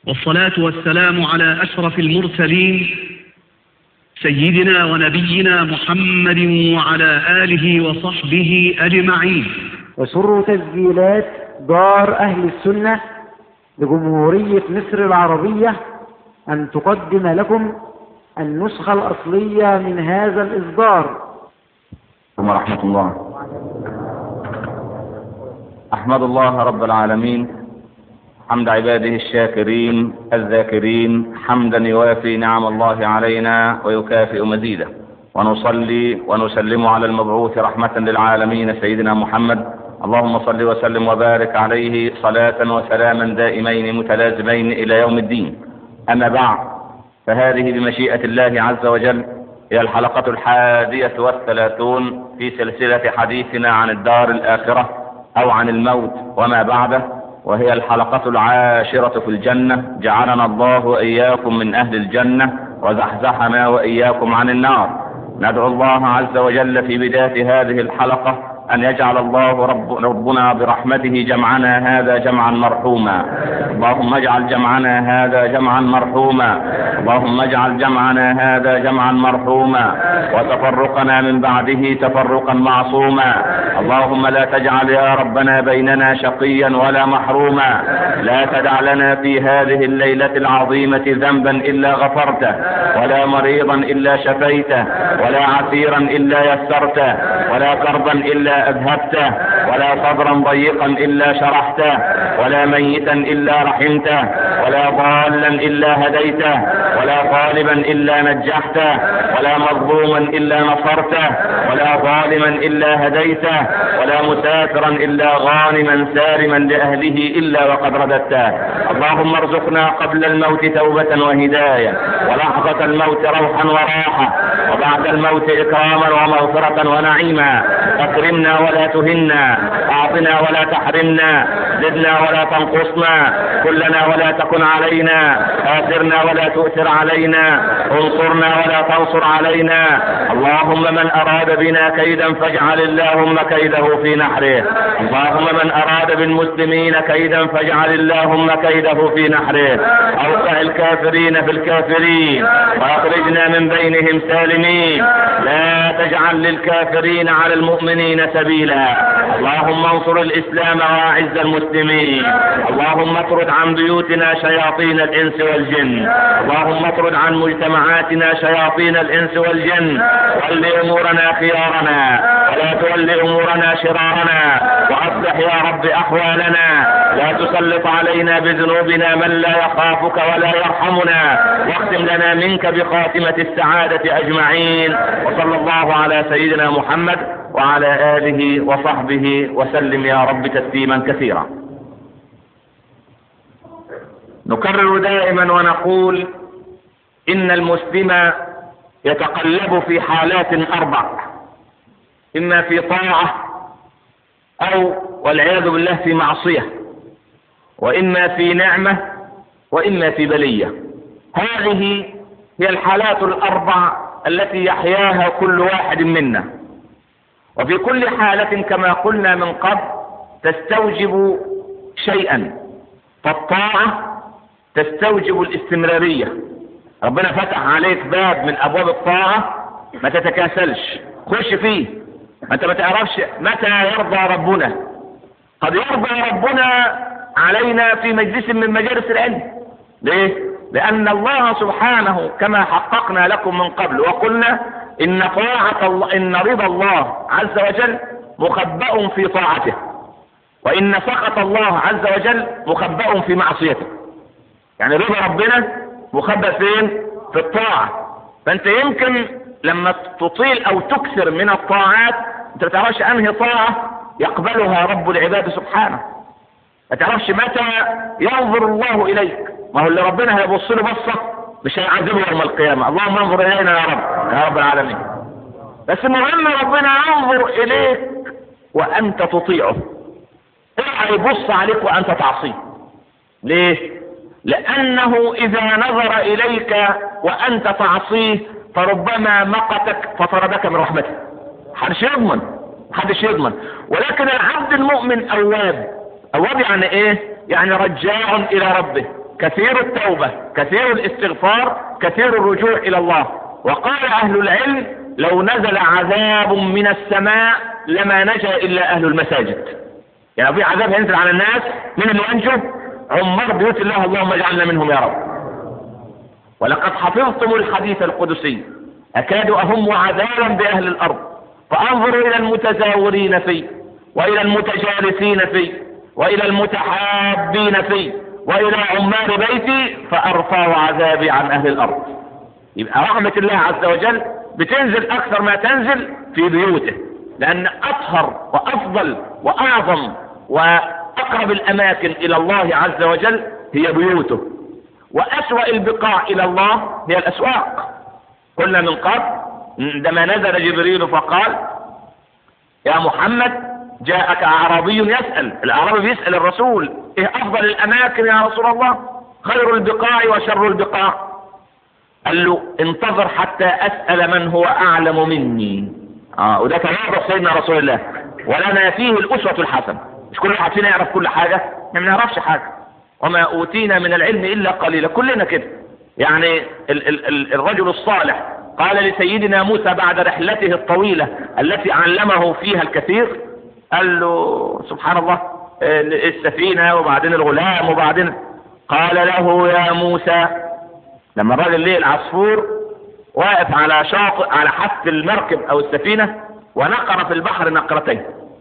والصلاة والسلام على أشرف المرسلين سيدنا ونبينا محمد وعلى آله وصحبه أجمعين يسر تسجيلات دار أهل السنة لجمهورية مصر العربية أن تقدم لكم النسخة الأصلية من هذا الإصدار ورحمة الله أحمد الله رب العالمين حمد عباده الشاكرين الذاكرين حمدا يوافي نعم الله علينا ويكافئ مزيده ونصلي ونسلم على المبعوث رحمة للعالمين سيدنا محمد اللهم صل وسلم وبارك عليه صلاة وسلاما دائمين متلازمين إلى يوم الدين أما بعد فهذه بمشيئة الله عز وجل هي الحلقة الحادية والثلاثون في سلسلة حديثنا عن الدار الآخرة أو عن الموت وما بعده وهي الحلقة العاشرة في الجنة جعلنا الله وإياكم من أهل الجنة وزحزحنا وإياكم عن النار ندعو الله عز وجل في بداية هذه الحلقة أن يجعل الله رب ربنا برحمته جمعنا هذا جمعا مرحوما اللهم اجعل جمعنا هذا جمعا مرحوما اللهم اجعل جمعنا هذا جمعا مرحوما وتفرقنا من بعده تفرقا معصوما اللهم لا تجعل يا ربنا بيننا شقيا ولا محروما لا تدع لنا في هذه الليلة العظيمة ذنبا إلا غفرته ولا مريضا إلا شفيته ولا عسيرا إلا يسرته ولا كربا إلا أذهبته ولا صدرا ضيقا إلا شرحته ولا ميتا إلا رحمته ولا ضالا إلا هديته ولا طالبا إلا نجحته ولا مظلوما إلا نصرته ولا ظالما إلا هديته ولا مسافرا إلا غانما سالما لأهله إلا وقد رددته اللهم ارزقنا قبل الموت توبة وهداية ولحظة الموت روحا وراحة وبعد الموت إكراما ومغفرة ونعيما أكرمنا ولا تهنا أعطنا ولا تحرمنا زدنا ولا تنقصنا كلنا ولا تكن علينا آثرنا ولا تؤثر علينا انصرنا ولا تنصر علينا اللهم من أراد بنا كيدا فاجعل اللهم كيده في نحره اللهم من أراد بالمسلمين كيدا فاجعل اللهم كيده في نحره أوقع الكافرين في الكافرين وأخرجنا من بينهم سالمين لا تجعل للكافرين على المؤمنين سبيلا اللهم انصر الإسلام وأعز المسلمين اللهم اطرد عن بيوتنا شياطين الإنس والجن اللهم اطرد عن مجتمعاتنا شياطين الإنس والجن ول أمورنا خيارنا ولا تول أمورنا شرارنا وأصلح يا رب أحوالنا لا تسلط علينا بذنوبنا من لا يخافك ولا يرحمنا واختم لنا منك بخاتمة السعادة أجمعين وصلى الله على سيدنا محمد وعلى آله وصحبه وسلم يا رب تسليما كثيرا نكرر دائما ونقول إن المسلم يتقلب في حالات أربع إما في طاعة أو والعياذ بالله في معصية وإما في نعمة وإما في بلية هذه هي الحالات الأربع التي يحياها كل واحد منا وفي كل حالة كما قلنا من قبل تستوجب شيئا فالطاعة تستوجب الاستمرارية ربنا فتح عليك باب من أبواب الطاعة ما تتكاسلش خش فيه ما انت ما تعرفش متى يرضى ربنا قد يرضى ربنا علينا في مجلس من مجالس العلم ليه لأن الله سبحانه كما حققنا لكم من قبل وقلنا إن طاعة الله إن رضا الله عز وجل مخبأ في طاعته وإن سخط الله عز وجل مخبأ في معصيته يعني رضا ربنا مخبأ فين في الطاعة فأنت يمكن لما تطيل أو تكثر من الطاعات أنت ما تعرفش أنهي طاعة يقبلها رب العباد سبحانه ما تعرفش متى ينظر الله إليك ما هو اللي ربنا هيبص له بصة مش هيعذبه يوم القيامة اللهم انظر إلينا يا رب يا رب العالمين بس المهم ربنا ينظر إليك وأنت تطيعه اوعى يبص عليك وأنت تعصيه ليه؟ لأنه إذا نظر إليك وأنت تعصيه فربما مقتك فطردك من رحمته محدش يضمن محدش يضمن ولكن العبد المؤمن أواب أواب يعني إيه؟ يعني رجاع إلى ربه كثير التوبة كثير الاستغفار كثير الرجوع إلى الله وقال أهل العلم لو نزل عذاب من السماء لما نجا إلا أهل المساجد يعني في عذاب هينزل على الناس من اللي ينجو عمار بيوت الله اللهم اجعلنا منهم يا رب ولقد حفظتم الحديث القدسي أكاد أهم عذابا بأهل الأرض فأنظروا إلى المتزاورين فيه وإلى المتجالسين فيه وإلى المتحابين فيه وإلى عمار بيتي فأرفع عذابي عن أهل الأرض يبقى رحمة الله عز وجل بتنزل أكثر ما تنزل في بيوته لأن أطهر وأفضل وأعظم وأقرب الأماكن إلى الله عز وجل هي بيوته وأسوأ البقاع إلى الله هي الأسواق قلنا من قبل عندما نزل جبريل فقال يا محمد جاءك أعرابي يسأل الأعرابي بيسأل الرسول إيه أفضل الأماكن يا رسول الله خير البقاع وشر البقاع قال له انتظر حتى أسأل من هو أعلم مني آه وده تواضع سيدنا رسول الله ولنا فيه الأسوة الحسنة مش كل واحد فينا يعرف كل حاجة ما بنعرفش حاجة وما أوتينا من العلم إلا قليلا كلنا كده يعني ال ال ال الرجل الصالح قال لسيدنا موسى بعد رحلته الطويلة التي علمه فيها الكثير قال له سبحان الله السفينة وبعدين الغلام وبعدين قال له يا موسى لما الراجل ليه العصفور واقف على شاطئ على حافة المركب او السفينة ونقر في البحر نقرتين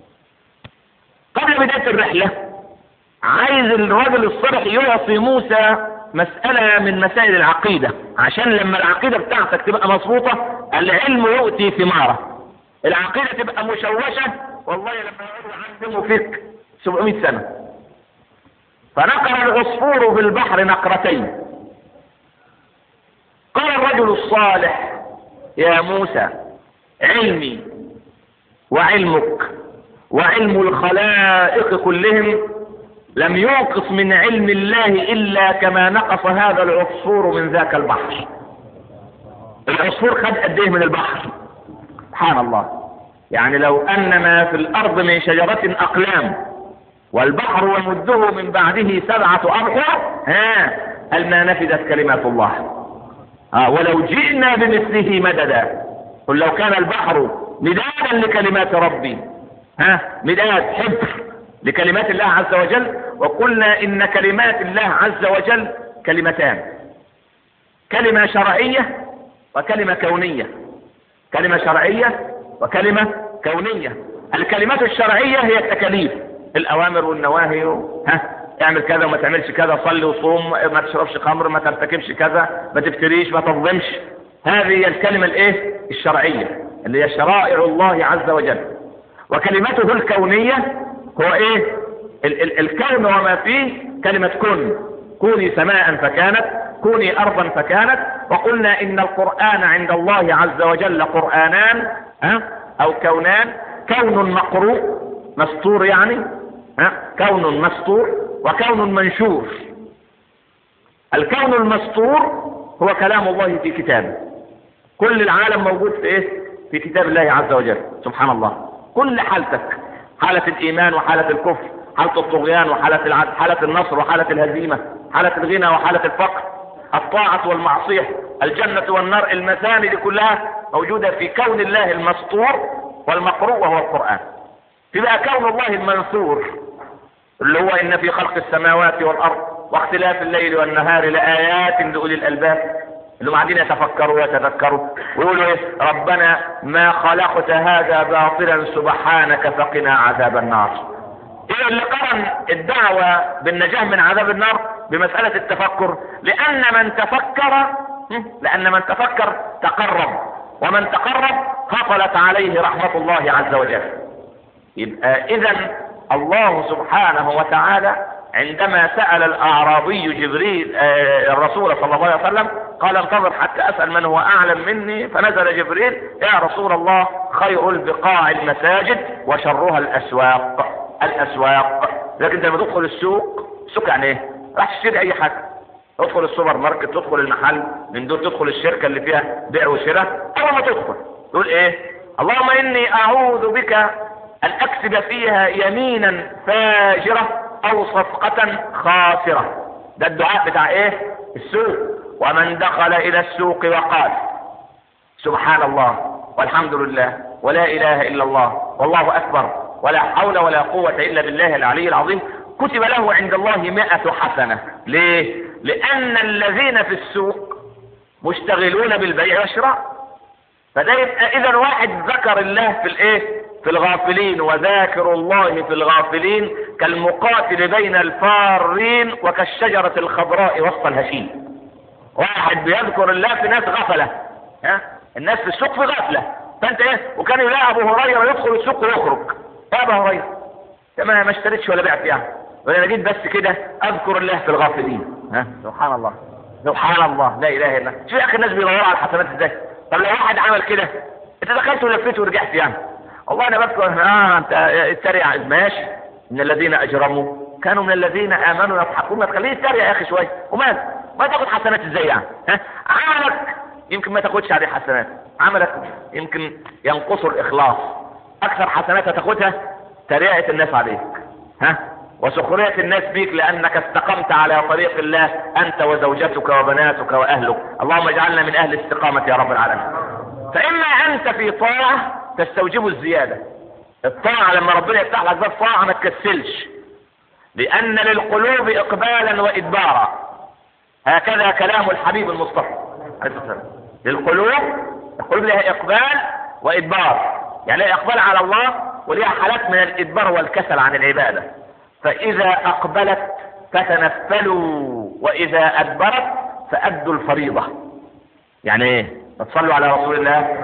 قبل بداية الرحلة عايز الراجل الصالح يعطي موسى مسألة من مسائل العقيدة عشان لما العقيدة بتاعتك تبقى مظبوطة العلم يؤتي ثمارة العقيدة تبقى مشوشة والله لما يقعدوا يعلموا فيك 700 سنة فنقر العصفور في البحر نقرتين قال الرجل الصالح يا موسى علمي وعلمك وعلم الخلائق كلهم لم ينقص من علم الله إلا كما نقص هذا العصفور من ذاك البحر العصفور خد قد ايه من البحر سبحان الله يعني لو أن ما في الأرض من شجرة أقلام والبحر يمده من بعده سبعة أبحر ها هل ما نفدت كلمات الله آه ولو جئنا بمثله مددا قل لو كان البحر مدادا لكلمات ربي ها مداد حبر لكلمات الله عز وجل وقلنا إن كلمات الله عز وجل كلمتان كلمة شرعية وكلمة كونية كلمة شرعية وكلمة كونية الكلمات الشرعية هي التكاليف الأوامر والنواهي ها اعمل كذا وما تعملش كذا صلي وصوم ما تشربش خمر ما ترتكبش كذا ما تفتريش ما تظلمش هذه هي الكلمة الايه الشرعية اللي هي شرائع الله عز وجل وكلمته الكونية هو ايه ال ال الكون وما فيه كلمة كن كوني سماء فكانت كوني ارضا فكانت وقلنا ان القرآن عند الله عز وجل قرآنان ها او كونان كون مقروء مسطور يعني ها كون مسطور وكون منشور الكون المسطور هو كلام الله في كتابه كل العالم موجود في ايه في كتاب الله عز وجل سبحان الله كل حالتك حالة الايمان وحالة الكفر حالة الطغيان وحالة العدل حالة النصر وحالة الهزيمة حالة الغنى وحالة الفقر الطاعة والمعصية الجنة والنار المثاني دي كلها موجودة في كون الله المسطور والمقروء وهو القرآن في بقى كون الله المنثور اللي هو ان في خلق السماوات والارض واختلاف الليل والنهار لآيات لأولي الألباب اللي هم قاعدين يتفكروا ويتذكروا ويقولوا ايه ربنا ما خلقت هذا باطلا سبحانك فقنا عذاب النار ايه اللي قرن الدعوة بالنجاة من عذاب النار بمسألة التفكر لأن من تفكر لأن من تفكر تقرب ومن تقرب هطلت عليه رحمة الله عز وجل يبقى إذا الله سبحانه وتعالى عندما سأل الأعرابي جبريل آه الرسول صلى الله عليه وسلم قال انتظر حتى أسأل من هو أعلم مني فنزل جبريل يا رسول الله خير البقاع المساجد وشرها الأسواق الأسواق لكن لما تدخل السوق السوق يعني ايه راح تشتري أي حاجة تدخل السوبر ماركت تدخل المحل من دول تدخل الشركة اللي فيها بيع وشراء أول ما تدخل تقول ايه اللهم إني أعوذ بك أن أكسب فيها يمينا فاجرة أو صفقة خاسرة ده الدعاء بتاع ايه السوق ومن دخل الى السوق وقال سبحان الله والحمد لله ولا اله الا الله والله اكبر ولا حول ولا قوة الا بالله العلي العظيم كتب له عند الله مئة حسنة ليه لان الذين في السوق مشتغلون بالبيع والشراء فده يبقى اذا واحد ذكر الله في الايه في الغافلين وذاكر الله في الغافلين كالمقاتل بين الفارين وكالشجرة الخضراء وسط الهشيم واحد بيذكر الله في ناس غفلة ها الناس في السوق في غفلة فانت ايه وكان يلاقي ابو هريرة يدخل السوق ويخرج يا ابو هريرة ما ما اشتريتش ولا بعت يعني وانا جيت بس كده اذكر الله في الغافلين ها سبحان الله سبحان الله لا اله الا الله شوف يا اخي الناس بيدوروا على الحسنات ازاي طب لو واحد عمل كده انت دخلت ولفيت ورجعت يعني والله انا بذكر اه انت اتريق ماشي ان الذين اجرموا كانوا من الذين امنوا يضحكون ما تخليه يتريق يا اخي شويه ومال ما تاخد حسنات ازاي يعني ها عملك يمكن ما تاخدش عليه حسنات عملك يمكن ينقصه الاخلاص اكثر حسنات هتاخدها تريقه الناس عليك ها وسخرية الناس بيك لأنك استقمت على طريق الله أنت وزوجتك وبناتك وأهلك اللهم اجعلنا من أهل الاستقامة يا رب العالمين فإما أنت في طاعة تستوجب الزيادة الطاعة لما ربنا يفتح لك باب طاعة ما تكسلش لأن للقلوب إقبالا وإدبارا هكذا كلام الحبيب المصطفى عليه الصلاة والسلام للقلوب القلوب لها إقبال وإدبار يعني لها إقبال على الله ولها حالات من الإدبار والكسل عن العبادة فإذا أقبلت فتنفلوا وإذا أدبرت فأدوا الفريضة يعني إيه؟ تصلوا على رسول الله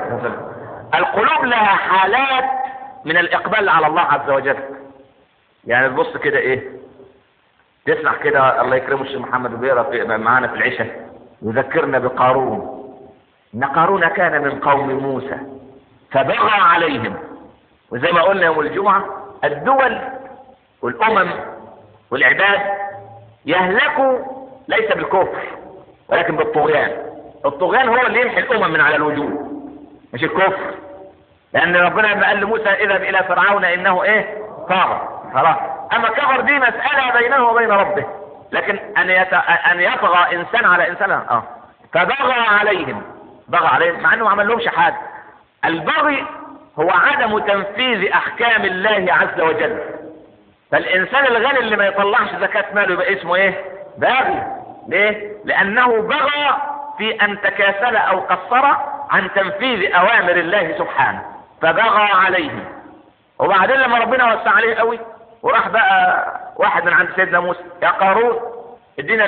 القلوب لها حالات من الإقبال على الله عز وجل يعني تبص كده إيه تسمع كده الله يكرمه الشيخ محمد بيقرا معانا في العشاء يذكرنا بقارون ان قارون كان من قوم موسى فبغى عليهم وزي ما قلنا يوم الجمعه الدول والامم والعباد يهلكوا ليس بالكفر ولكن بالطغيان الطغيان هو اللي يمحي الامم من على الوجود مش الكفر لان ربنا لما قال لموسى اذهب الى فرعون انه ايه طاغى خلاص اما كفر دي مساله بينه وبين ربه لكن ان يت... ان يطغى انسان على انسان اه فبغى عليهم بغى عليهم مع انه ما عمل لهمش حاجه البغي هو عدم تنفيذ احكام الله عز وجل فالانسان الغني اللي ما يطلعش زكاه ماله يبقى اسمه ايه باغي ليه لانه بغى في ان تكاسل او قصر عن تنفيذ اوامر الله سبحانه فبغى عليهم وبعدين لما ربنا وسع عليه قوي وراح بقى واحد من عند سيدنا موسى يا قارون ادينا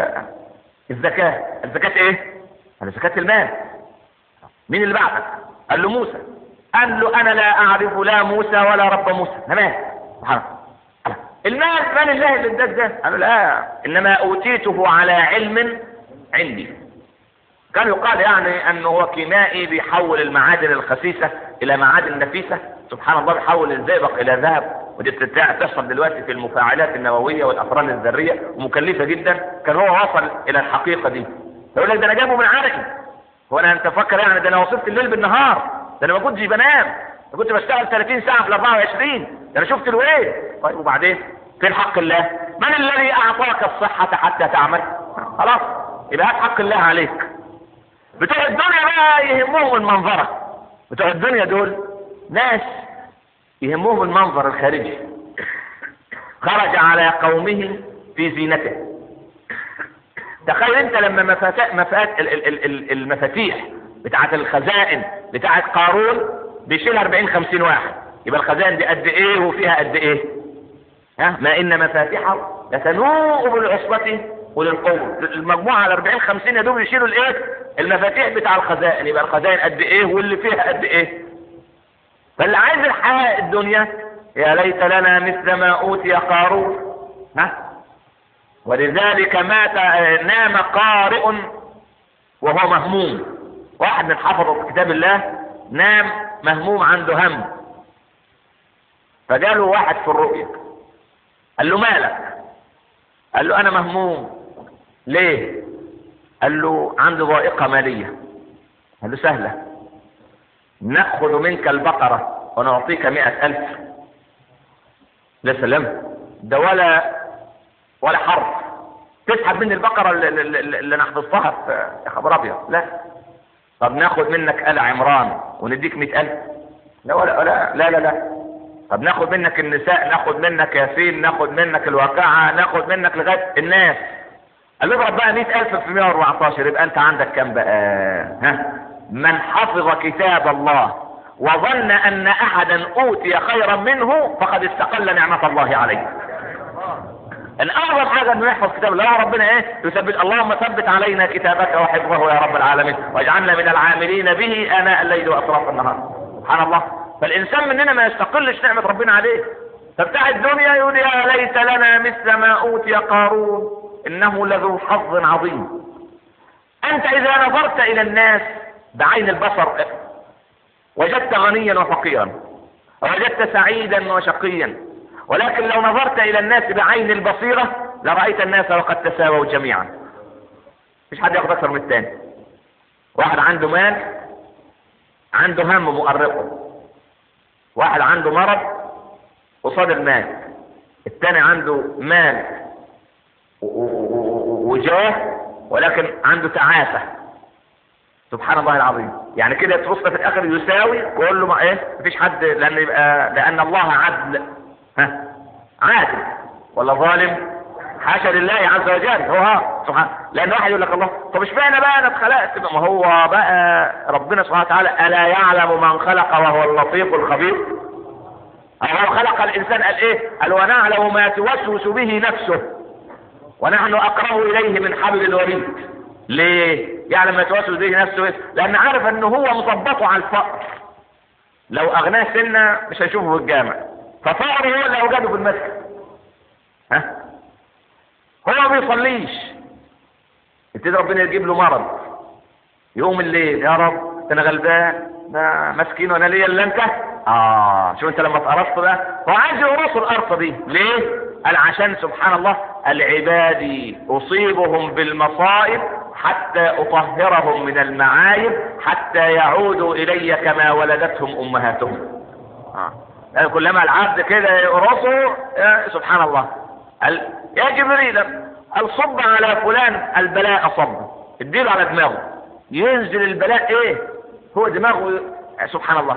الزكاة الزكاة ايه قال زكاة المال مين اللي بعتك قال له موسى قال له انا لا اعرف لا موسى ولا رب موسى تمام سبحان المال مال الله اللي اداك ده قال له لا انما اوتيته على علم عندي كان يقال يعني انه هو كيمائي بيحول المعادن الخسيسة الى معادن نفيسة سبحان الله بيحول الزئبق الى ذهب ودي تحصل دلوقتي في المفاعلات النووية والافران الذرية ومكلفة جدا كان هو وصل الى الحقيقة دي يقول لك ده انا جابه من عرقي هو انا انت فكر يعني ده انا وصلت الليل بالنهار ده انا ما كنتش بنام ده كنت بشتغل 30 ساعة في ال 24 ده انا شفت الويل طيب وبعدين فين حق الله من الذي اعطاك الصحة حتى تعمل خلاص يبقى هات حق الله عليك بتوع الدنيا بقى يهمهم المنظرة بتوع الدنيا دول ناس يهمهم المنظر الخارجي خرج على قومه في زينته تخيل انت لما مفاتيح مفات المفاتيح بتاعت الخزائن بتاعت قارون بيشيلها 40 50 واحد يبقى الخزائن دي قد ايه وفيها قد ايه ها ما ان مفاتيحه لتنوء بالعصبة وللقوة المجموعة على 40 50 يا دوب يشيلوا الايه المفاتيح بتاع الخزائن يبقى الخزائن قد ايه واللي فيها قد ايه فاللي عايز الحياة الدنيا يا ليت لنا مثل ما اوتي قارون ها ولذلك مات نام قارئ وهو مهموم واحد من حفظة كتاب الله نام مهموم عنده هم فجاله واحد في الرؤيا قال له مالك قال له انا مهموم ليه قال له عندي ضائقة مالية قال له سهلة نأخذ منك البقرة ونعطيك مئة ألف لا سلام ده ولا ولا حرف تسحب مني البقرة اللي, اللي, اللي انا حفظتها في يا خبر ابيض لا طب ناخد منك آل عمران ونديك مئة ألف لا ولا ولا لا لا لا طب ناخد منك النساء ناخد منك ياسين ناخد منك الواقعة ناخد منك لغاية الناس قال اضرب بقى مئة ألف في 114 يبقى أنت عندك كم بقى ها من حفظ كتاب الله وظن أن أحدا أوتي خيرا منه فقد استقل نعمة الله عليه ان اعظم حاجه انه يحفظ كتاب الله ربنا ايه يثبت اللهم ثبت علينا كتابك وحفظه يا رب العالمين واجعلنا من العاملين به اناء الليل واطراف النهار سبحان الله فالانسان مننا ما يستقلش نعمه ربنا عليه فبتاع الدنيا يقول يا ليت لنا مثل ما اوتي قارون انه لذو حظ عظيم انت اذا نظرت الى الناس بعين البصر وجدت غنيا وفقيرا وجدت سعيدا وشقيا ولكن لو نظرت الى الناس بعين البصيرة لرأيت الناس وقد تساووا جميعا مش حد ياخد اكثر من الثاني واحد عنده مال عنده هم مؤرقه واحد عنده مرض قصاد المال الثاني عنده مال وجاه ولكن عنده تعاسة سبحان الله العظيم يعني كده تبص في الاخر يساوي كله ما ايه مفيش حد لان يبقى لان الله عدل ها عادل ولا ظالم حاشا لله عز وجل هو ها سبحان لان واحد يقول لك الله طب اشمعنى بقى انا اتخلقت ما هو بقى ربنا سبحانه وتعالى الا يعلم من خلق وهو اللطيف الخبير هو خلق الانسان قال ايه قال ونعلم ما توسوس به نفسه ونحن اقرب اليه من حبل الوريد ليه يعلم ما توسوس به نفسه إيه؟ لان عارف ان هو مظبطه على الفقر لو اغناه سنه مش هيشوفه في الجامع ففقره هو اللي اوجده في المسجد ها هو ما بيصليش يبتدي ربنا يجيب له مرض يقوم الليل يا رب انا غلبان ده مسكين وانا ليا الا انت اه شوف انت لما اتقرصت بقى هو عايز يقرص القرصه دي ليه قال عشان سبحان الله العباد اصيبهم بالمصائب حتى اطهرهم من المعايب حتى يعودوا الي كما ولدتهم امهاتهم آه. يعني كلما العبد كده يقرصه سبحان الله قال يا جبريل قال صب على فلان البلاء صب اديله على دماغه ينزل البلاء ايه هو دماغه سبحان الله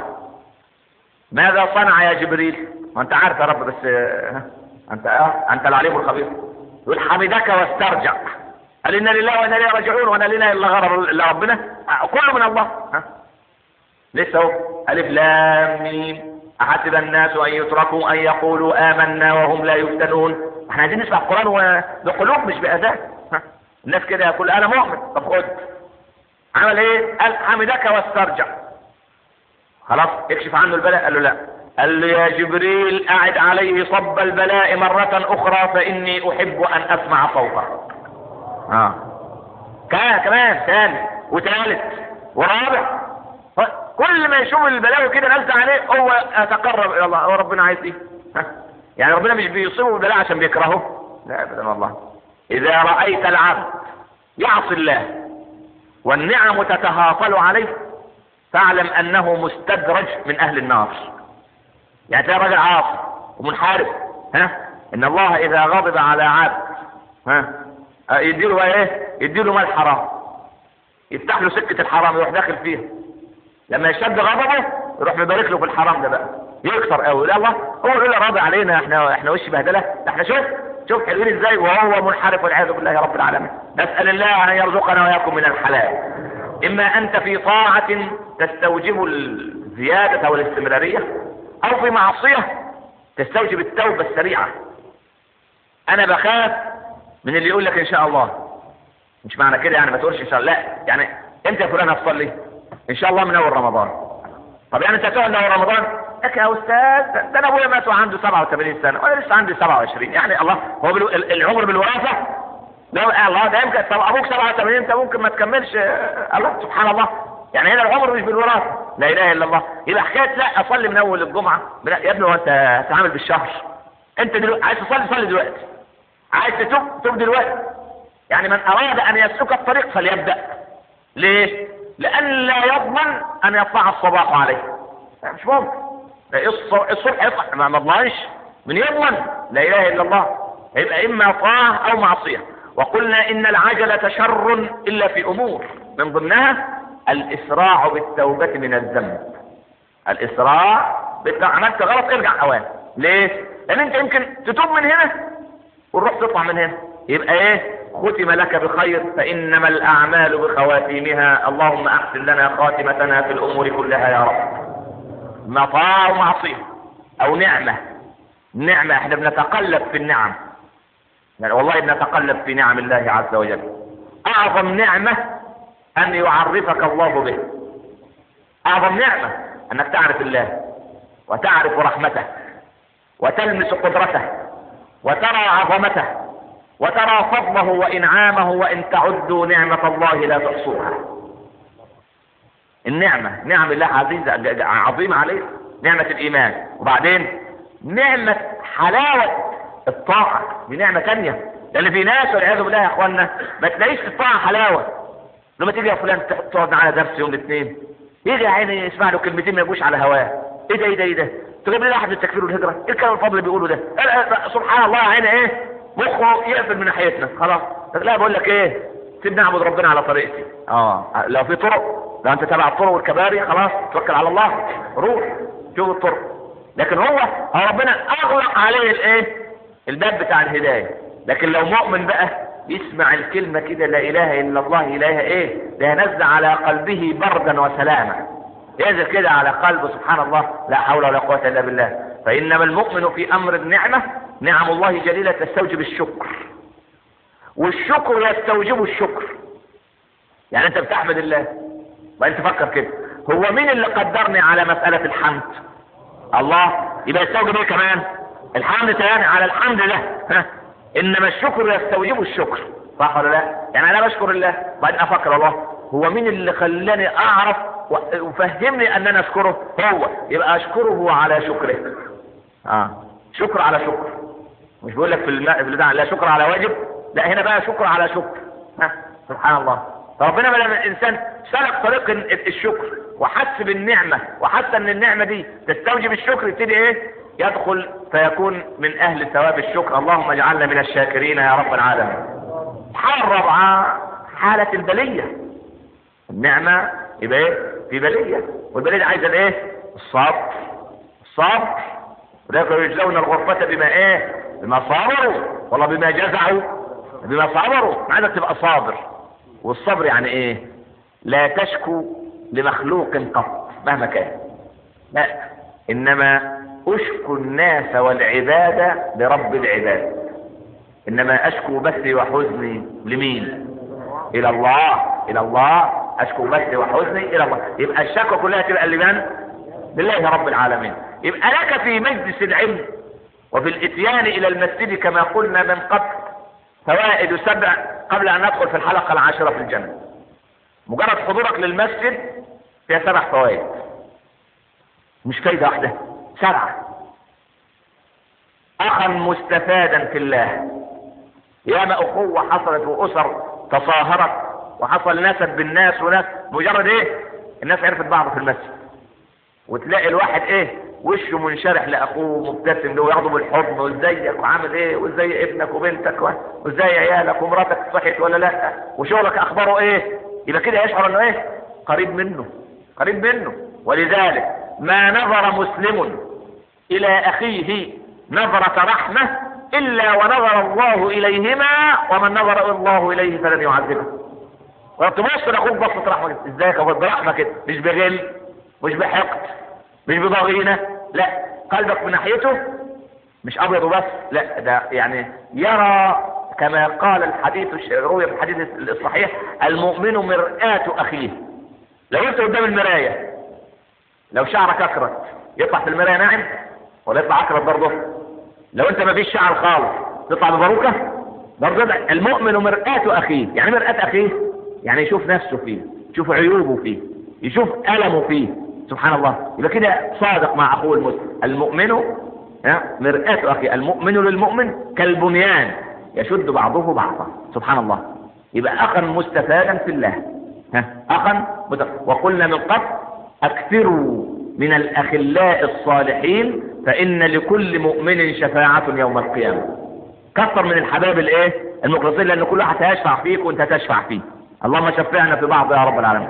ماذا صنع يا جبريل وانت عارف يا رب بس انت اه انت العليم الخبير يقول حمدك واسترجع قال انا لله وانا اليه راجعون وانا لنا الا غرر الا ربنا كله من الله ها لسه اهو الف لام ميم احسب الناس ان يتركوا ان يقولوا امنا وهم لا يفتنون احنا عايزين نسمع القران بقلوب مش باذان الناس كده يقول انا مؤمن طب خد عمل ايه قال حمدك واسترجع خلاص اكشف عنه البلاء قال له لا قال له يا جبريل اعد عليه صب البلاء مرة اخرى فاني احب ان اسمع صوته اه كمان كمان ثاني وثالث ورابع كل ما يشوف البلاوي كده نازله عليه هو يتقرب الى الله هو ربنا عايز ايه ها؟ يعني ربنا مش بيصيبه بالبلاء عشان بيكرهه لا ابدا والله اذا رايت العبد يعصي الله والنعم تتهاطل عليه فاعلم انه مستدرج من اهل النار يعني تلاقي راجل عاصي ومنحرف ها ان الله اذا غضب على عبد ها يديله بقى ايه يديله مال حرام يفتح له سكه الحرام يروح داخل فيها لما يشد غضبه يروح مبارك له في الحرام ده بقى يكثر قوي لا الله هو يقول راضي علينا احنا احنا وش بهدله ده احنا شوف شوف حلوين ازاي وهو منحرف والعياذ بالله يا رب العالمين نسال الله ان يرزقنا واياكم من الحلال اما انت في طاعه تستوجب الزياده والاستمراريه او في معصيه تستوجب التوبه السريعه انا بخاف من اللي يقول لك ان شاء الله مش معنى كده يعني ما تقولش ان شاء الله لا يعني انت يا فلان هتصلي ان شاء الله من اول رمضان طب يعني انت هتقعد من اول رمضان لك يا استاذ ده انا ابويا مات وعنده 87 سنه وانا لسه عندي 27 يعني الله هو بالو... العمر بالوراثه لا الله ده يمكن طب ابوك 87 انت ممكن ما تكملش الله سبحان الله يعني هنا العمر مش بالوراثه لا اله الا الله يبقى حكايه لا اصلي من اول الجمعه لا يا ابني هو انت هتعامل بالشهر انت دلوقتي عايز تصلي صلي دلوقتي عايز تتوب توب دلوقتي يعني من اراد ان يسلك الطريق فليبدا ليه لان لا يضمن ان يطلع الصباح عليه مش ممكن الصبح يطلع ما مضمنش من يضمن لا اله الا الله يبقى اما طاعه او معصيه وقلنا ان العجلة شر الا في امور من ضمنها الاسراع بالتوبة من الذنب الاسراع بت- عملت غلط ارجع اوان ليه لان انت يمكن تتوب من هنا والروح تطلع من هنا يبقى ايه ختم لك بخير فانما الاعمال بخواتيمها اللهم احسن لنا خاتمتنا في الامور كلها يا رب مطاع ومعصيه او نعمه نعمه احنا بنتقلب في النعم يعني والله بنتقلب في نعم الله عز وجل اعظم نعمه ان يعرفك الله به اعظم نعمه انك تعرف الله وتعرف رحمته وتلمس قدرته وترى عظمته وترى فضله وانعامه وان تعدوا نعمه الله لا تحصوها النعمه نعم الله عزيزه ج- ج- عظيمه عليك نعمه الايمان وبعدين نعمه حلاوه الطاعه دي نعمه ثانيه لان في ناس والعياذ بالله يا اخوانا ما تلاقيش في الطاعه حلاوه لما تيجي يا فلان تق- تقعد معانا درس يوم الاثنين يجي يا عيني يسمع له كلمتين ما يجوش على هواه ايه ده ايه ده ايه ده تجيب لي واحد من التكفير والهجره ايه الكلام الفاضل اللي بيقوله ده لا لا لا، سبحان الله يا عيني ايه مخه يقفل من ناحيتنا خلاص لا بقول لك ايه سيبني اعبد ربنا على طريقتي اه لو في طرق لو انت تبع الطرق والكباري خلاص توكل على الله روح شوف الطرق لكن هو هو ربنا اغلق عليه الايه الباب بتاع الهدايه لكن لو مؤمن بقى يسمع الكلمه كده لا اله الا الله الهها ايه ده نزل على قلبه بردا وسلاما ينزل كده على قلبه سبحان الله لا حول ولا قوه الا بالله فانما المؤمن في امر النعمه نعم الله جليله تستوجب الشكر والشكر يستوجب الشكر يعني انت بتحمد الله وانت تفكر كده هو مين اللي قدرني على مساله الحمد الله يبقى يستوجب ايه كمان الحمد تاني على الحمد ده ها انما الشكر يستوجب الشكر صح ولا لا يعني انا بشكر الله بعدين افكر الله هو مين اللي خلاني اعرف و- وفهمني ان انا اشكره هو يبقى اشكره على شكره اه شكر على شكر مش بقول لك في الماء في البتاع لا شكر على واجب لا هنا بقى شكر على شكر ها سبحان الله فربنا ما دام الانسان سلك طريق ال- الشكر وحس بالنعمه وحس ان النعمه دي تستوجب الشكر يبتدي ايه يدخل فيكون من اهل ثواب الشكر اللهم اجعلنا من الشاكرين يا رب العالمين الحاله الرابعه حاله البليه النعمه يبقى ايه في بليه والبليه دي عايزه الايه الصبر الصبر ولكن يجزون الغرفة بما ايه بما صبروا والله بما جزعوا بما صبروا أنا عايزك تبقى صابر والصبر يعني ايه لا تشكو لمخلوق قط مهما كان لا انما اشكو الناس والعباد لرب العباد انما اشكو بثي وحزني لمين الى الله الى الله اشكو بثي وحزني الى الله يبقى الشكوى كلها تبقى لمن لله رب العالمين يبقى لك في مجلس العلم وفي الاتيان الى المسجد كما قلنا من قبل فوائد سبع قبل ان ندخل في الحلقه العاشره في الجنه مجرد حضورك للمسجد فيها سبع فوائد مش فايده واحده سبعه اخا مستفادا في الله ياما اخوه حصلت واسر تصاهرت وحصل نسب بالناس وناس مجرد ايه الناس عرفت بعض في المسجد وتلاقي الواحد ايه وشه منشرح لاخوه مبتسم له وياخده بالحضن وازيك وعامل ايه وازاي ابنك وبنتك و- وازاي عيالك ومراتك صحت ولا لا وشغلك اخباره ايه يبقى كده يشعر انه ايه قريب منه قريب منه ولذلك ما نظر مسلم الى اخيه نظرة رحمة الا ونظر الله اليهما ومن نظر الله اليه فلن يعذبه وتبص لاخوك بصة رحمة كده ازيك يا أخويا؟ برحمة كده مش بغل مش بحقد مش بضغينة لا قلبك من ناحيته مش ابيض وبس لا ده يعني يرى كما قال الحديث الش- روي في الحديث الصحيح المؤمن مرآة اخيه لو انت قدام المراية لو شعرك اكرت يطلع في المراية ناعم ولا يطلع اكرت برضه لو انت ما فيش شعر خالص تطلع بباروكة برضه ده المؤمن مرآة اخيه يعني مرآة اخيه يعني يشوف نفسه فيه يشوف عيوبه فيه يشوف ألمه فيه سبحان الله يبقى كده صادق مع اخوه المسلم المؤمن ها، مرآة اخيه المؤمن للمؤمن كالبنيان يشد بعضه بعضا سبحان الله يبقى اخا مستفادا في الله ها اخا مت- وقلنا من قبل اكثروا من الاخلاء الصالحين فان لكل مؤمن شفاعة يوم القيامة كثر من الحباب الايه المخلصين لان كل واحد هيشفع فيك وانت هتشفع فيه اللهم شفعنا في بعض يا رب العالمين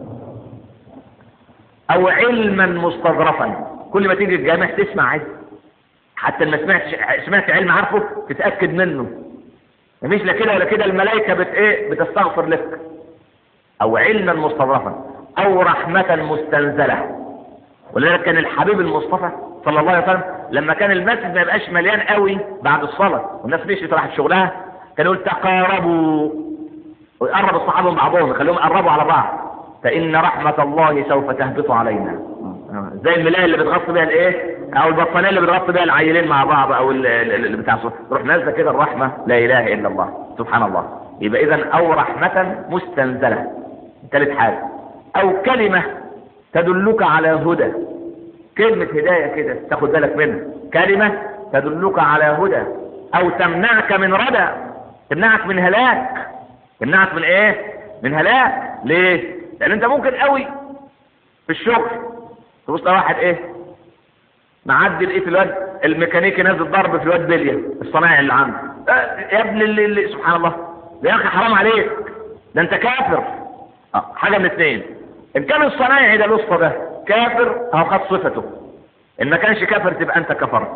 او علما مستظرفا كل ما تيجي الجامع تسمع عايز حتى ما سمعتش سمعت علم عارفه تتاكد منه مفيش لا كده ولا كده الملائكه بت ايه بتستغفر لك او علما مستظرفا او رحمه مستنزله ولذلك كان الحبيب المصطفى صلى الله عليه وسلم لما كان المسجد ما يبقاش مليان قوي بعد الصلاه والناس مشيت راحت شغلها كان يقول تقاربوا ويقرب الصحابه من بعضهم يخليهم يقربوا على بعض فان رحمه الله سوف تهبط علينا زي الملايه اللي بتغطي بيها الايه او البطانيه اللي بتغطي بيها العيلين مع بعض او ال- ال- ال- بتاع الصوت. تروح نازله كده الرحمه لا اله الا الله سبحان الله يبقى اذا او رحمه مستنزله ثالث حاجه او كلمه تدلك على هدى كلمة هداية كده تاخد بالك منها كلمة تدلك على هدى أو تمنعك من ردى تمنعك من هلاك تمنعك من إيه؟ من هلاك ليه؟ لأن أنت ممكن قوي في الشغل تبص على واحد إيه؟ معدي لقيت الواد الميكانيكي نازل ضرب في الواد بلية الصنايعي اللي عنده آه، يا ابن اللي, اللي سبحان الله يا أخي حرام عليك ده أنت كافر آه، حاجة من اثنين إن كان الصنايعي ده الوسطى ده كافر أو خد صفته إن ما كانش كافر تبقى أنت كفرت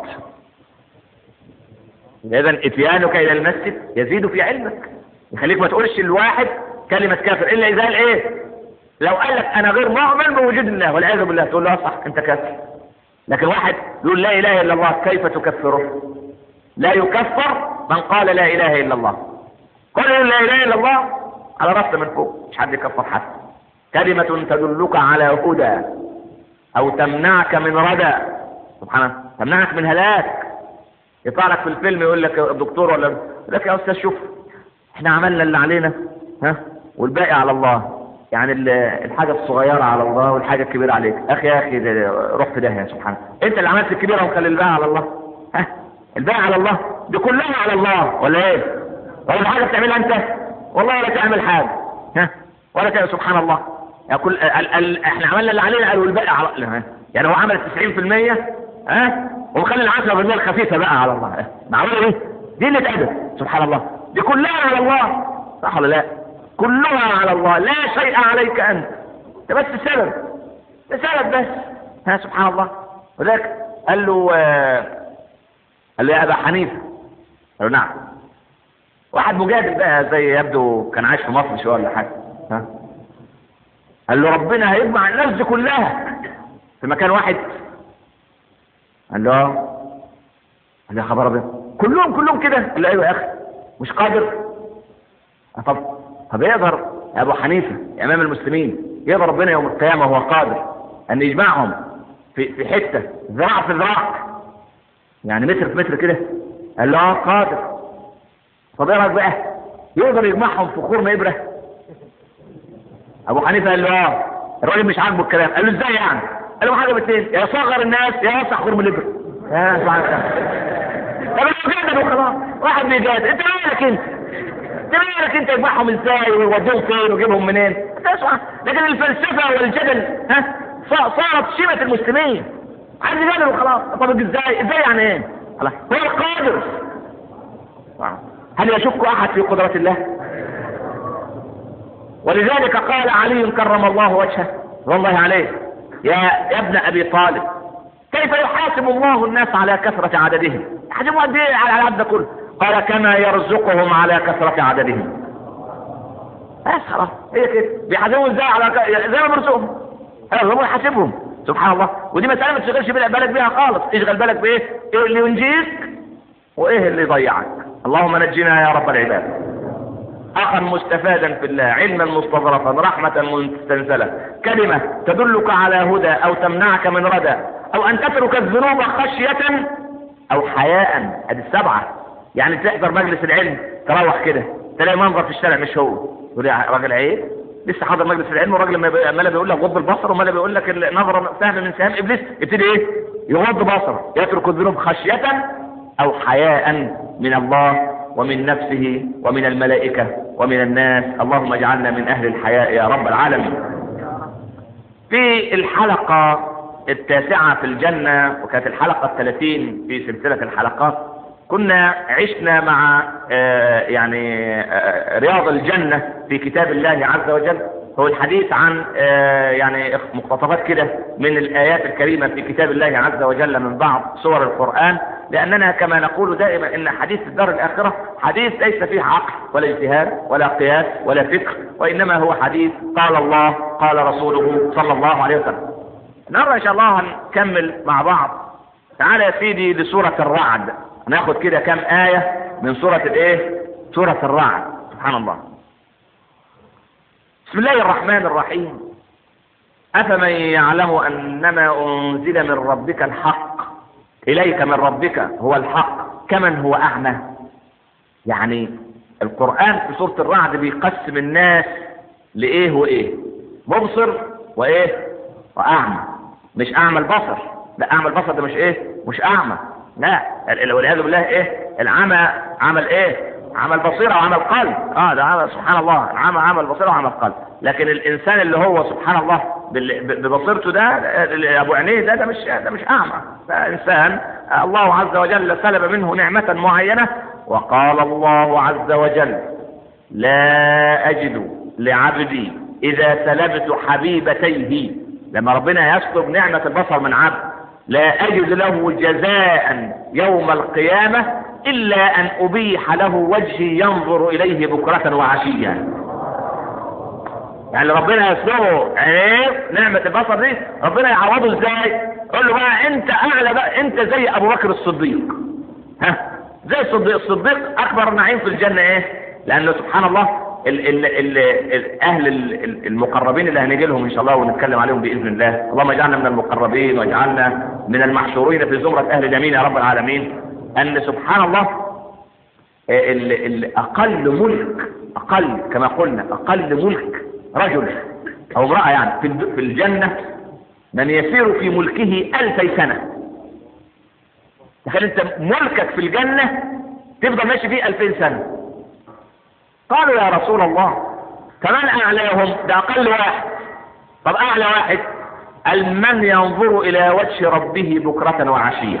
إذا إتيانك إلى المسجد يزيد في علمك يخليك ما تقولش الواحد كلمة كافر إلا إذا قال إيه لو قال لك أنا غير مؤمن بوجود الله والعياذ بالله تقول له آه صح أنت كافر لكن واحد يقول لا إله إلا الله كيف تكفره لا يكفر من قال لا إله إلا الله قال يقول لا إله إلا الله على رأس من فوق مش حد يكفر حد كلمة تدلك على هدى أو تمنعك من ردى سبحان الله تمنعك من هلاك يطلع لك في الفيلم يقول لك الدكتور ولا يقول لك يا أستاذ شوف احنا عملنا اللي علينا ها والباقي على الله يعني ال- الحاجة الصغيرة على الله والحاجة الكبيرة عليك أخي يا أخي ده- روح في داهية سبحان الله أنت اللي عملت الكبيرة ومخلي الباقي على الله ها الباقي على الله دي كلها على الله ولا إيه؟ ولا حاجة بتعملها أنت والله ولا تعمل حاجة ها ولا تعمل سبحان الله يعني كل ال ال احنا عملنا اللي علينا قالوا الباقي على ها؟ يعني هو عمل 90% ها ومخلي ال 10% الخفيفة بقى على الله ها؟ معقولة دي؟ دي اللي اتأدب سبحان الله دي كلها على الله صح ولا لا؟ كلها على الله لا شيء عليك انت انت بس سبب ده سبب بس ها سبحان الله وذلك قال له آه، قال له يا ابا حنيفه قال له نعم واحد مجادل بقى زي يبدو كان عايش في مصر شويه ولا حاجه ها قال له ربنا هيجمع الناس دي كلها في مكان واحد قال له آه. قال له يا خبر ابيض كلهم كلهم كده قال له ايوه يا اخي مش قادر آه طب طب يقدر يا ابو حنيفه يا امام المسلمين يقدر ربنا يوم القيامه وهو قادر ان يجمعهم في في حته ذراع في ذراع يعني متر في متر كده قال له اه قادر طب ايه رايك بقى يقدر يجمعهم في خرم ابره ابو حنيفه قال له اه الراجل مش عاجبه الكلام قال له ازاي يعني قال له حاجه من اثنين يا صغر الناس يا وسع خرم الابره يا سبحان الله طب انت جادل وخلاص واحد بيجادل انت مالك انت انت مالك انت يجمعهم ازاي ويوديهم فين ويجيبهم منين انت اسمع لكن الفلسفه والجدل ها ص- صارت شيمه المسلمين عايز يجادل وخلاص طب ازاي ازاي يعني ايه خلاص هو القادر هل يشك احد في قدره الله ولذلك قال علي كرم الله وجهه والله عليه يا يا ابن ابي طالب كيف يحاسب الله الناس على كثرة عددهم يحاسبهم قد ايه على العدد كله قال كما يرزقهم على كثرة عددهم بس خلاص هي كده بيحاسبهم ازاي على ك... زي ما بيرزقهم ايوه هو يحاسبهم سبحان الله ودي مسألة ما تشغلش بالك بيها خالص اشغل بالك بايه ايه اللي ينجيك وايه اللي يضيعك اللهم نجنا يا رب العباد اخا مستفادا في الله علما مستظرفا رحمة مستنزلة كلمة تدلك على هدى او تمنعك من ردى او ان تترك الذنوب خشية او حياء ادي السبعة يعني تحضر مجلس العلم تروح كده تلاقي منظر في الشارع مش هو تقول يا راجل عيب لسه حاضر مجلس العلم والراجل ما بي- عمال بيقول لك غض البصر ومال بيقول لك النظره سهم من سهام ابليس يبتدي ايه يغض بصره يترك الذنوب خشيه او حياء من الله ومن نفسه ومن الملائكه ومن الناس اللهم اجعلنا من اهل الحياء يا رب العالمين في الحلقه التاسعه في الجنه وكانت الحلقه الثلاثين في سلسله الحلقات كنا عشنا مع آه، يعني آه، رياض الجنة في كتاب الله عز وجل هو الحديث عن آه، يعني مقتطفات كده من الآيات الكريمة في كتاب الله عز وجل من بعض سور القرآن لأننا كما نقول دائما إن حديث الدار الآخرة حديث ليس فيه عقل ولا اجتهاد ولا قياس ولا فكر وإنما هو حديث قال الله قال رسوله صلى الله عليه وسلم النهارده إن شاء الله هنكمل مع بعض تعالى يا سيدي لسورة الرعد ناخد كده كام آية من سورة الإيه؟ سورة الرعد سبحان الله بسم الله الرحمن الرحيم أفمن يعلم أنما أنزل من ربك الحق إليك من ربك هو الحق كمن هو أعمى يعني القرآن في سورة الرعد بيقسم الناس لإيه وإيه مبصر وإيه وأعمى مش أعمى البصر لا أعمى البصر ده مش إيه مش أعمى لا ال- والعياذ بالله إيه العمى عمل إيه عمل بصيرة وعمل قلب اه ده عمل سبحان الله العمى عمل بصيرة وعمل قلب لكن الانسان اللي هو سبحان الله بال- ب- ببصيرته ده ال- ابو عينيه ده ده مش ده مش اعمى ده انسان الله عز وجل سلب منه نعمة معينة وقال الله عز وجل لا اجد لعبدي اذا سلبت حبيبتيه لما ربنا يسلب نعمة البصر من عبد لا اجد له جزاء يوم القيامة الا ان ابيح له وجهي ينظر اليه بكرة وعشيا يعني ربنا يسلبه عينيه نعمة البصر دي ربنا يعوضه ازاي يقول له بقى انت اعلى بقى انت زي ابو بكر الصديق ها زي الصديق الصديق اكبر نعيم في الجنة ايه لانه سبحان الله ال ال ال ال اهل ال- ال- المقربين اللي هنيجي لهم ان شاء الله ونتكلم عليهم باذن الله اللهم اجعلنا من المقربين واجعلنا من المحشورين في زمرة اهل اليمين يا رب العالمين ان سبحان الله ال ال اقل ملك اقل كما قلنا اقل ملك رجل او امرأة يعني في الد- في الجنة من يسير في ملكه الفي سنة تخيل انت ملكك في الجنة تفضل ماشي فيه الفين سنة قالوا يا رسول الله فمن اعلاهم ده اقل واحد طب اعلى واحد قال من ينظر الى وجه ربه بكرة وعشية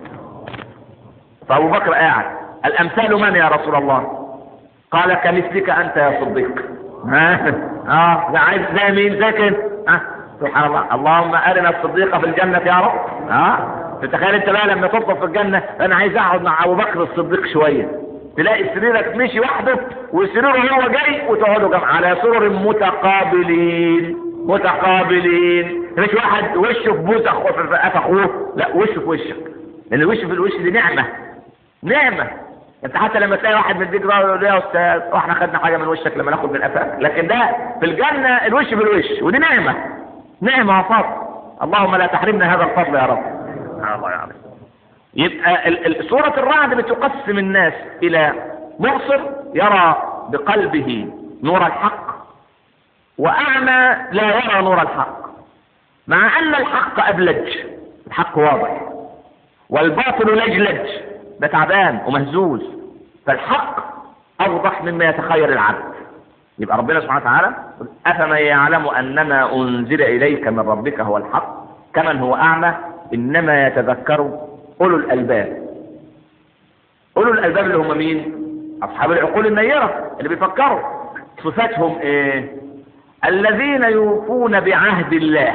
فابو بكر قاعد الامثال من يا رسول الله قال كمثلك انت يا صديق ها اه ده عايز زي مين زي كده ها سبحان الله اللهم ارنا الصديق في الجنه يا رب ها تتخيل انت بقى لما تطلب في الجنه انا عايز اقعد مع ابو بكر الصديق شويه تلاقي سريرك مشي وحده وسريره هو جاي وتقعدوا جنب على سرر متقابلين متقابلين مش واحد وشه في بوز اخوه في قفا اخوه لا وشه في وشك لان الوش في الوش دي نعمه نعمه انت حتى لما تلاقي واحد مديك ظهره يقول يا استاذ واحنا خدنا حاجه من وشك لما ناخد من قفاك لكن ده في الجنه الوش بالوش ودي نعمه نعمه وفضل اللهم لا تحرمنا هذا الفضل يا رب سبحان الله يعني يبقى ال- ال- سورة الرعد بتقسم الناس إلى مبصر يرى بقلبه نور الحق وأعمى لا يرى نور الحق مع أن الحق أبلج الحق واضح والباطل لجلج ده تعبان ومهزوز فالحق أوضح مما يتخيل العبد يبقى ربنا سبحانه وتعالى يقول، أفمن يعلم أنما أنزل إليك من ربك هو الحق كمن هو أعمى إنما يتذكر أولو الألباب أولو الألباب اللي هم مين؟ أصحاب العقول النيرة اللي بيفكروا صفاتهم إيه؟ الذين يوفون بعهد الله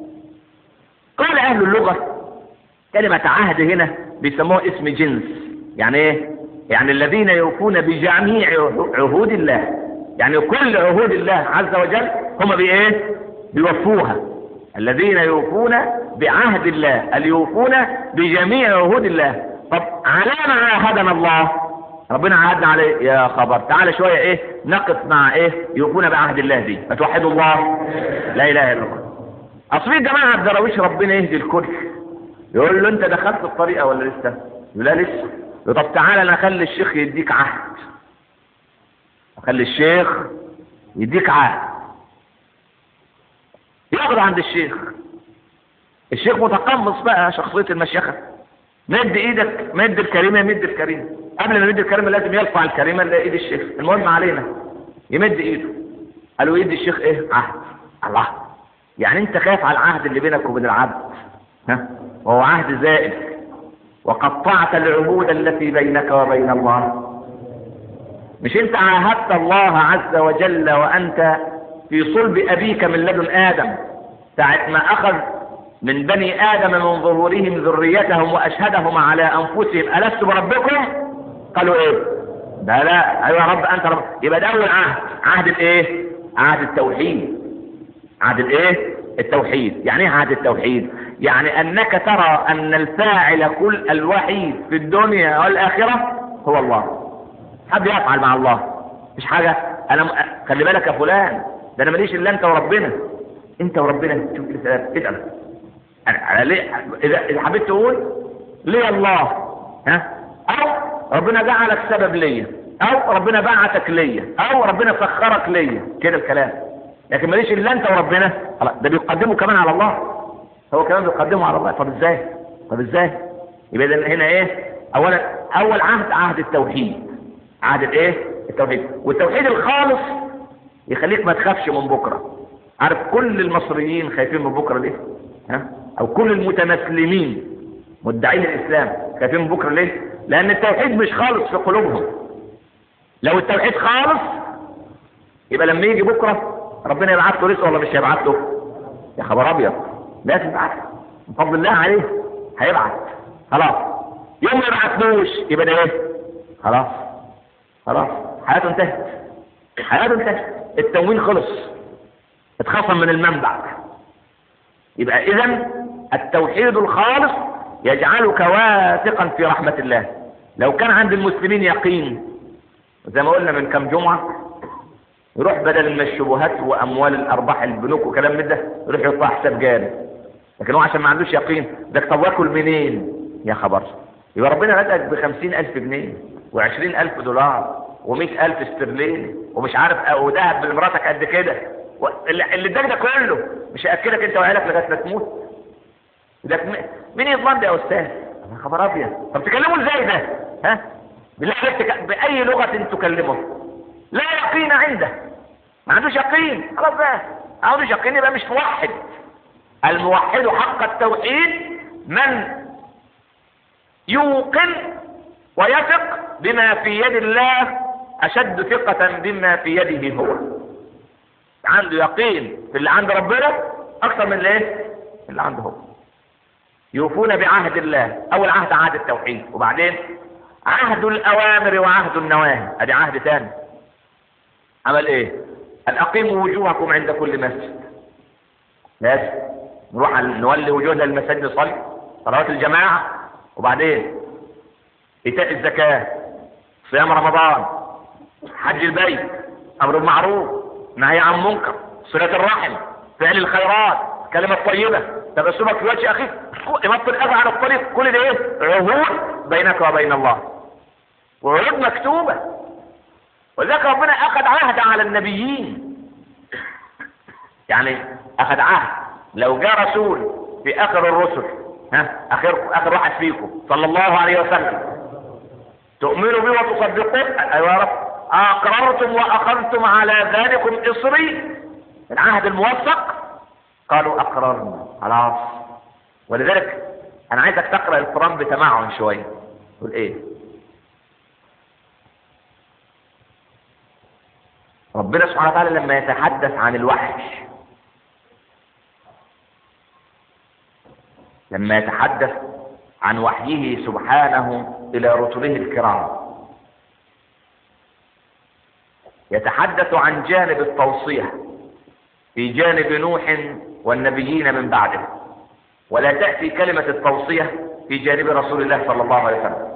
قال أهل اللغة كلمة عهد هنا بيسموها اسم جنس يعني ايه يعني الذين يوفون بجميع عهود الله يعني كل عهود الله عز وجل هم بايه بيوفوها الذين يوفون بعهد الله اليوفون بجميع عهود الله طب على ما عاهدنا الله ربنا عهدنا عليه يا خبر تعالى شوية ايه نقف مع ايه يوفون بعهد الله دي فتوحدوا الله لا اله الا الله اصل في جماعه الدراويش ربنا يهدي الكل يقول له انت دخلت الطريقه ولا لسه يقول لا لسه يقول طب تعالى انا اخلي الشيخ يديك عهد اخلي الشيخ يديك عهد ياخد عند الشيخ الشيخ متقمص بقى شخصيه المشيخه مد ايدك مد الكريمه مد الكريمه قبل ما يمد الكريمه لازم يرفع الكريمه لايد الشيخ المهم علينا يمد ايده قالوا ايد الشيخ ايه عهد الله يعني انت خايف على العهد اللي بينك وبين العبد ها وهو عهد زائد وقطعت العهود التي بينك وبين الله مش انت عاهدت الله عز وجل وانت في صلب ابيك من لدن ادم ساعة ما اخذ من بني ادم من ظهورهم ذريتهم واشهدهم على انفسهم الست بربكم قالوا ايه ده لا ايوه يا رب انت رب يبقى ده اول عهد عهد الايه عهد التوحيد عهد الايه التوحيد يعني ايه عهد التوحيد يعني انك ترى ان الفاعل كل الوحيد في الدنيا والاخره هو الله حد يفعل مع الله مش حاجه انا م... خلي بالك يا فلان ده انا ماليش الا انت وربنا انت وربنا شوف السلام اسال انا أنا ليه اذا اذا حبيت تقول ليه الله ها او ربنا جعلك سبب ليا او ربنا بعتك ليا او ربنا سخرك ليا كده الكلام لكن ماليش الا انت وربنا خلاص ده بيقدمه كمان على الله هو كمان بيقدمه على الله طب ازاي طب ازاي يبقى ده هنا ايه اولا اول عهد عهد التوحيد عهد الايه التوحيد والتوحيد الخالص يخليك ما تخافش من بكره عارف كل المصريين خايفين من بكره ليه ها او كل المتمسلمين مدعين الاسلام خايفين من بكره ليه لان التوحيد مش خالص في قلوبهم لو التوحيد خالص يبقى لما يجي بكره ربنا يبعت له رزق ولا مش هيبعت له يا خبر ابيض لازم يبعت من فضل الله عليه هيبعت خلاص يوم ما يبعتلوش يبقى ده ايه خلاص خلاص حياته انتهت حياته انتهت التموين خلص اتخصم من المنبع يبقى اذا التوحيد الخالص يجعلك واثقا في رحمة الله لو كان عند المسلمين يقين زي ما قلنا من كم جمعة يروح بدل من الشبهات واموال الارباح البنوك وكلام من ده يروح يطلع حساب جاري لكن هو عشان ما عندوش يقين ده طب واكل منين يا خبر يبقى ربنا رزقك بخمسين الف جنيه وعشرين الف دولار ومئة الف استرليني ومش عارف وذهب لمراتك قد كده و- اللي اللي اداك ده كله مش هياكلك انت وعيالك لغايه ما تموت ده م- مين يضمن ده يا استاذ يا خبر ابيض طب تكلمه ازاي ده ها بالله عليك تك- باي لغه تكلمه لا يقين عنده ما عندوش يقين خلاص بقى ما عندوش يقين يبقى مش موحد الموحد حق التوحيد من يوقن ويثق بما في يد الله اشد ثقة بما في يده هو عنده يقين في اللي عند ربنا اكثر من الايه اللي عنده هو يوفون بعهد الله اول عهد عهد التوحيد وبعدين عهد الاوامر وعهد النواهي ادي عهد ثاني عمل ايه ان اقيموا وجوهكم عند كل مسجد ماشي نروح على- نولي وجوهنا للمساجد نصلي صلوات الجماعه وبعدين ايتاء الزكاه صيام رمضان حج البيت امر بالمعروف نهي عن منكر صله الرحم فعل الخيرات كلمه طيبه تبسمك في وجه اخيك امط الاذى عن الطريق كل ده ايه عهود بينك وبين الله وعهود مكتوبه ولذلك ربنا اخذ عهد على النبيين يعني اخذ عهد لو جاء رسول في اخر الرسل ها اخر اخر واحد فيكم صلى الله عليه وسلم تؤمنوا به وتصدقون ايوه يا رب اقررتم واخذتم على ذلكم اصري العهد الموثق قالوا اقررنا خلاص ولذلك انا عايزك تقرا القران بتمعن شويه تقول ايه ربنا سبحانه وتعالى لما يتحدث عن الوحش لما يتحدث عن وحيه سبحانه الى رسله الكرام يتحدث عن جانب التوصيه في جانب نوح والنبيين من بعده ولا تاتي كلمه التوصيه في جانب رسول الله صلى الله عليه وسلم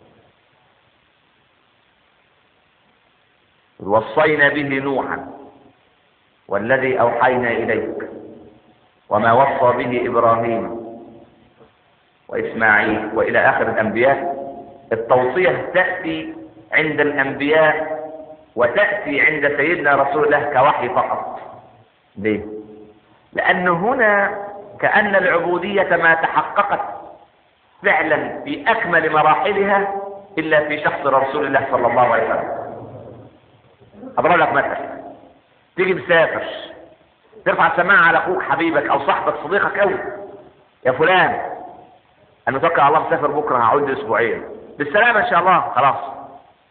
وصينا به نوحا والذي اوحينا اليك وما وصى به ابراهيم واسماعيل والى اخر الانبياء التوصيه تاتي عند الانبياء وتاتي عند سيدنا رسول الله كوحي فقط ليه لان هنا كان العبوديه ما تحققت فعلا في اكمل مراحلها الا في شخص رسول الله صلى الله عليه وسلم اضرب لك مثل تيجي مسافر ترفع السماعه على اخوك حبيبك او صاحبك صديقك قوي يا فلان انا متوكل على الله مسافر بكره هقعد لي اسبوعين بالسلامه ان شاء الله خلاص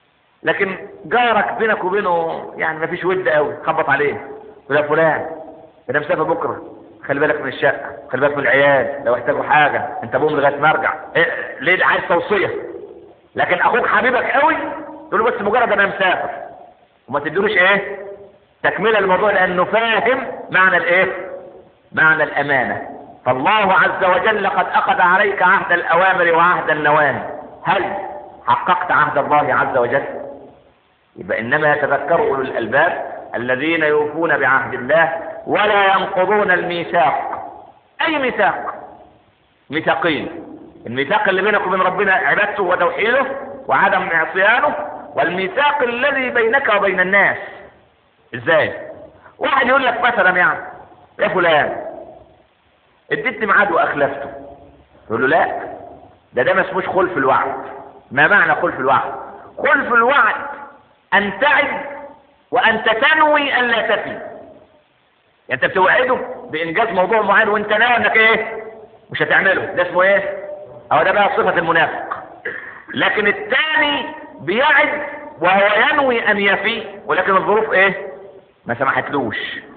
لكن جارك بينك وبينه يعني ما فيش ود قوي خبط عليه يقول يا فلان انا مسافر بكره خلي بالك من الشقه خلي بالك من العيال لو احتاجوا حاجه انت ابوهم لغايه ما ارجع إيه ليه عايز توصيه لكن اخوك حبيبك قوي تقول له بس مجرد انا مسافر وما تديلوش ايه تكمله الموضوع لانه فاهم معنى الايه معنى الامانه فالله عز وجل قد اخذ عليك عهد الاوامر وعهد النواهي هل حققت عهد الله عز وجل يبقى انما يتذكر اولو الالباب الذين يوفون بعهد الله ولا ينقضون الميثاق اي ميثاق ميثاقين الميثاق اللي بينك وبين ربنا عبادته وتوحيده وعدم عصيانه والميثاق الذي بينك وبين الناس ازاي واحد يقول لك مثلا يعني يا فلان اديت ميعاد واخلفته تقول له لا ده ده ما اسموش خلف الوعد ما معنى خلف الوعد خلف الوعد ان تعد وانت تنوي ان لا تفي يعني انت بتوعده بانجاز موضوع معين وانت ناوي انك ايه مش هتعمله ده اسمه ايه او ده بقى صفة المنافق لكن الثاني بيعد وهو ينوي ان يفي ولكن الظروف ايه ما سمحتلوش